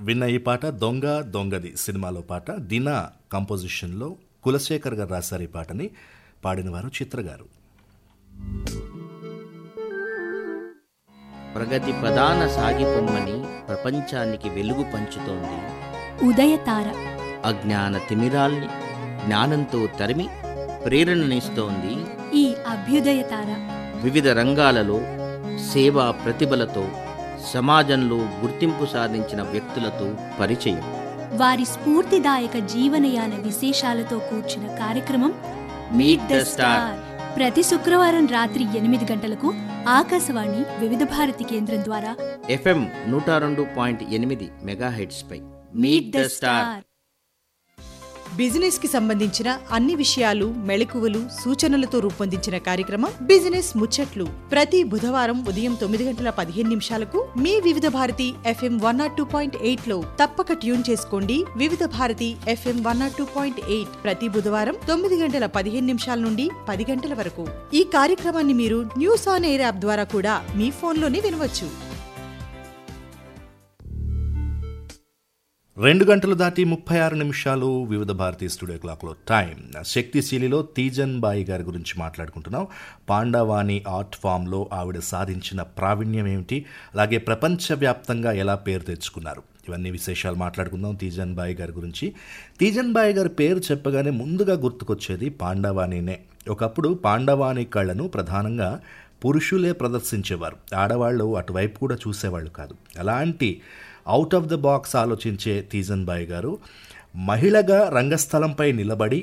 విన్న ఈ పాట దొంగ దొంగది సినిమాలో పాట దినా కంపోజిషన్లో కులశేఖర్ గారు రాశారు ఈ పాటని పాడిన వారు చిత్ర గారు ప్రగతి ప్రధాన సాగిపొమ్మని ప్రపంచానికి వెలుగు పంచుతోంది ఉదయతార అజ్ఞాన తిమిరాల్ని జ్ఞానంతో తరిమి ప్రేరణనిస్తోంది ఈ అభ్యుదయతార వివిధ రంగాలలో సేవా ప్రతిభలతో సమాజంలో గుర్తింపు సాధించిన వ్యక్తులతో పరిచయం వారి స్ఫూర్తిదాయక జీవనయాన విశేషాలతో కూర్చిన కార్యక్రమం మీట్ ద స్టార్ ప్రతి శుక్రవారం రాత్రి ఎనిమిది గంటలకు ఆకాశవాణి వివిధ భారతి కేంద్రం ద్వారా ఎఫ్ఎం నూట రెండు పాయింట్ ఎనిమిది మెగాహెడ్స్ పై మీట్ ద స్టార్ బిజినెస్ కి సంబంధించిన అన్ని విషయాలు మెళకువలు సూచనలతో రూపొందించిన కార్యక్రమం బిజినెస్ ముచ్చట్లు ప్రతి బుధవారం ఉదయం తొమ్మిది గంటల పదిహేను నిమిషాలకు మీ Vividh Bharati FM one naught two point eight లో తప్పక ట్యూన్ చేసుకోండి Vividh Bharati FM one naught two point eight ప్రతి బుధవారం తొమ్మిది గంటల పదిహేను నిమిషాల నుండి పది గంటల వరకు ఈ కార్యక్రమాన్ని మీరు న్యూస్ ఆన్ ఎయిర్ యాప్ ద్వారా కూడా మీ ఫోన్లోనే వినవచ్చు రెండు గంటలు దాటి ముప్పై ఆరు నిమిషాలు వివిధ భారతీయ స్టూడియో క్లాక్లో టైం శక్తిశీలిలో తీజన్ బాయి గారి గురించి మాట్లాడుకుంటున్నాం పాండవాణి ఆర్ట్ ఫామ్లో ఆవిడ సాధించిన ప్రావీణ్యం ఏమిటి అలాగే ప్రపంచవ్యాప్తంగా ఎలా పేరు తెచ్చుకున్నారు ఇవన్నీ విశేషాలు మాట్లాడుకుందాం తీజన్ బాయి గారి గురించి తీజన్ బాయి గారి పేరు చెప్పగానే ముందుగా గుర్తుకొచ్చేది పాండవాణినే ఒకప్పుడు పాండవాణి కళను ప్రధానంగా పురుషులే ప్రదర్శించేవారు ఆడవాళ్ళు అటువైపు కూడా చూసేవాళ్ళు కాదు అలాంటి అవుట్ ఆఫ్ ద బాక్స్ ఆలోచించే తీజన్ బాయ్ గారు మహిళగా రంగస్థలంపై నిలబడి